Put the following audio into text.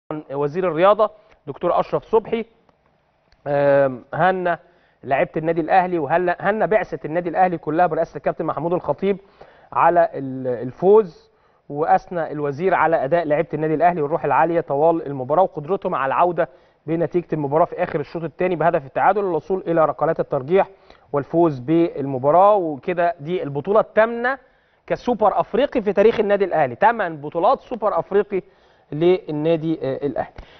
وزير الرياضه دكتور اشرف صبحي آم، هنا لعيبه النادي الاهلي وهنا بعثه النادي الاهلي كلها برئاسه الكابتن محمود الخطيب على ال- الفوز واثنى الوزير على اداء لعيبه النادي الاهلي والروح العاليه طوال المباراه وقدرتهم على العوده بنتيجه المباراه في اخر الشوط الثاني بهدف التعادل للوصول الى ركلات الترجيح والفوز بالمباراه وكده دي البطوله الثامنه كسوبر افريقي في تاريخ النادي الاهلي ثمان بطولات سوبر افريقي للنادي آه، الاهلي